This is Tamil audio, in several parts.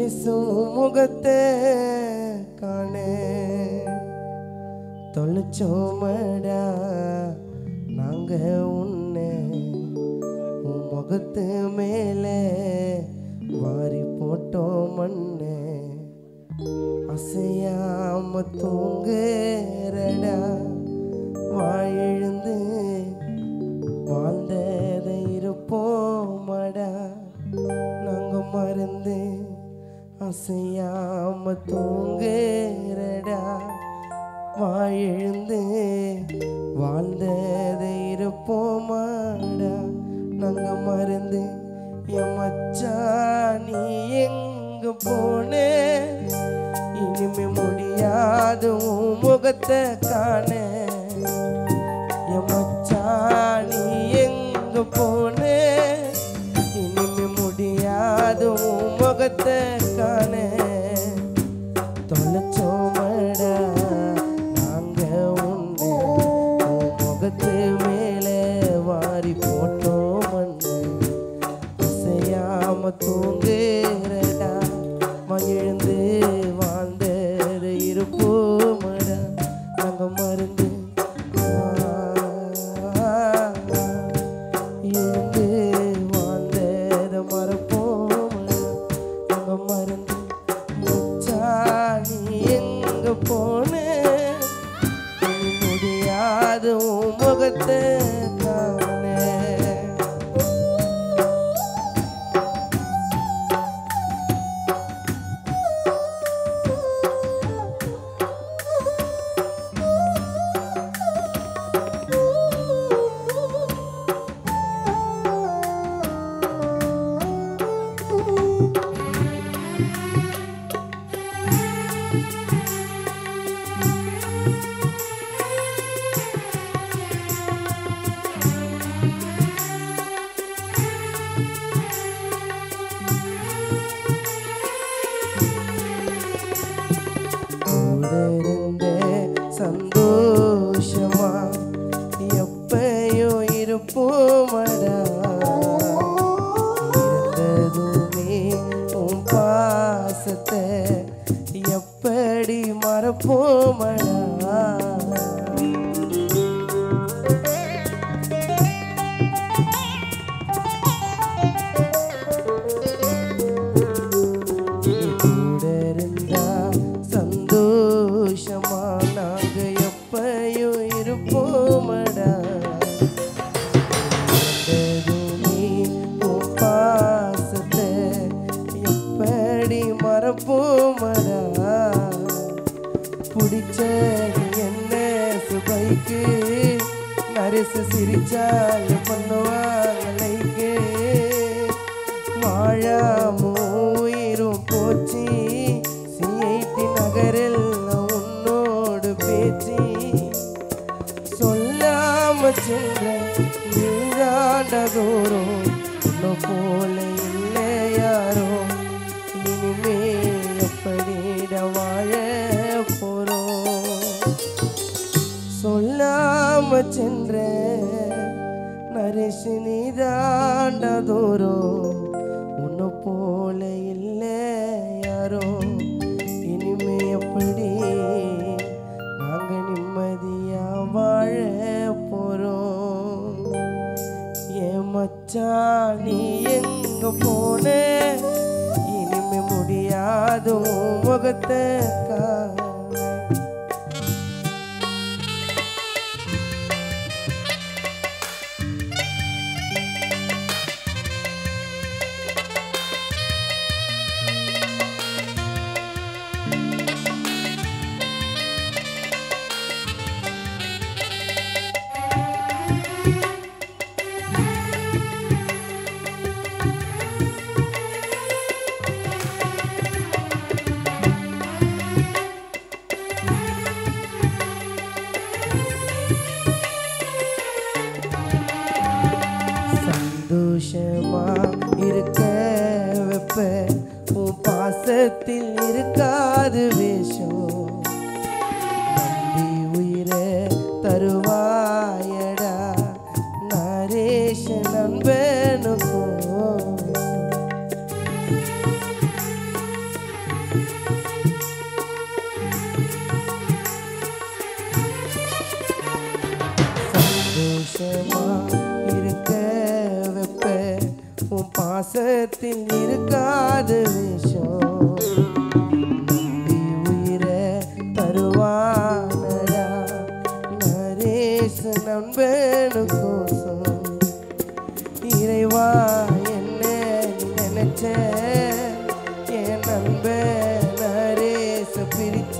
வீசும் முகத்தை காண தொலைச்சோமடா நாங்க உன்னை உன் முகத்து மேலே வாரி போட்டோம் மண்ணு அசையாம தூங்குறடா வாழெழுந்து வாழ்ந்ததை இருப்போமடா நாங்க மருந்து அசையாம தூங்குறடா வாழெழுந்து வாழ்ந்ததை இருப்போமாடா நாங்க மருந்து என் மச்சான் நீ எங்க போனே இனிமே முடியாது உன் முகத்தை காண என் மச்சான் நீ எங்க போனே இனிமே முடியாது உன் முகத்தை காண தொலைச்சோமடா நாங்க உன்னை உன் முகத்து மேலே வாரி போட்டோம் மண்ணு அசையாம தூங்குறடா மகிழ்ந்து வாழ்ந்தது இருப்போமடா நாங்க மருந்து இருந்து வாழ்ந்தத மறப்போமடா நாங்க மருந்து மச்சா நீ எங்க போன இனி முடியாது உன் முகத்தை காண கூட இருந்த சந்தோஷமா எப்பயோ இருப்போமடா இருந்ததுமே உன் பாசத்தை எப்படி மறப்போமடா கூட இருந்தா சந்தோஷமா நாங்க எப்பயோ இருப்போமடா இருந்ததுமே உன் பாசத்தை எப்படி மறப்போமடா பிடிச்சது என்ன சுபைக்கு நரிசு சிரிச்சால் பண்ணுவாங்களைக்கு வாழாமோ உயிரும் போச்சு சிஐடி நகரில் உன்னோடு பேச்சு சொல்லாம சென்ற நீராண்ட தூரம் உன்னை போல இல்லை யாரோ இனிமே எப்படிட வாழ போறோம் சொல்லாம சென்ற நரிசு நீதாண்ட தூரம் உன்னை போல இல்லை யாரோ இனிமே எப்படி நாங்க நிம்மதியா வாழ போறோம் ஏன் மச்சான் நீ எங்க போன இனிமே முடியாது உன் முகத்தை காண சந்தோஷமா இருக்க வெப்ப உன் பாசத்தில் இருக்காது வேஷம் நம்பி உயிரை தருவாயடா நரேஷ நண்பனுக்கும் பாசத்தில் இருக்காத விஷம் நம்பி உயிரை தருவானடா நரேசு நண்பனு கோசம் இறைவா என்ன நீ நினைச்ச என் நண்பன் நரேச பிரிச்ச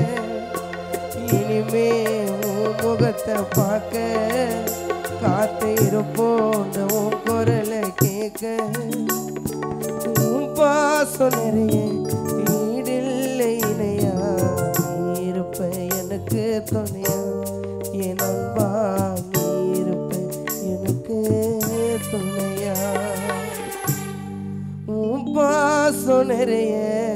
இனிமே உன் முகத்தை பார்க்க காத்து இருப்போம் உன் குரலை கேட்க உன் பாசம் நிறைய ஈடில்லை இணையா நீ இருப்ப எனக்கு துணையா என் அன்பா நீ இருப்ப எனக்கு துணையா உன் பாசம் நிறைய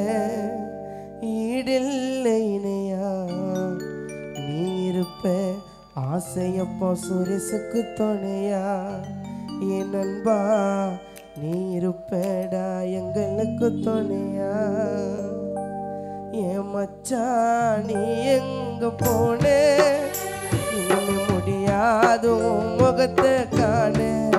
ஈடில்லை இணையா நீ இருப்ப ஆசையப்போ சுரேசுக்கு துணையா என் நண்பா நீ இருப்படா எங்களுக்கு துணையா என் மச்சான் நீ எங்க போன இனிமே முடியாது உன் முகத்தை காண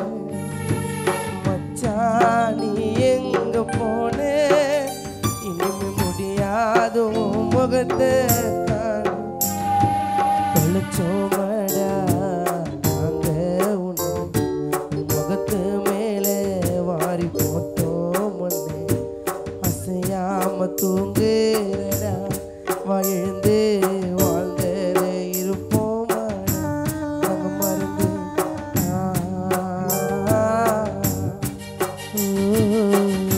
மச்சான் நீ எங்க போன இனிமே முடியாது உன் முகத்தை காண தொலைச்சோமடா நாங்க உன்னை முகத்து மேலே வாரி போட்டோம் முன்னே அசையாம தூங்குறடா வாழ்ந்து வாழ்ந்தது இருப்போமா நம்ம மறந்து ஆ, ஊ.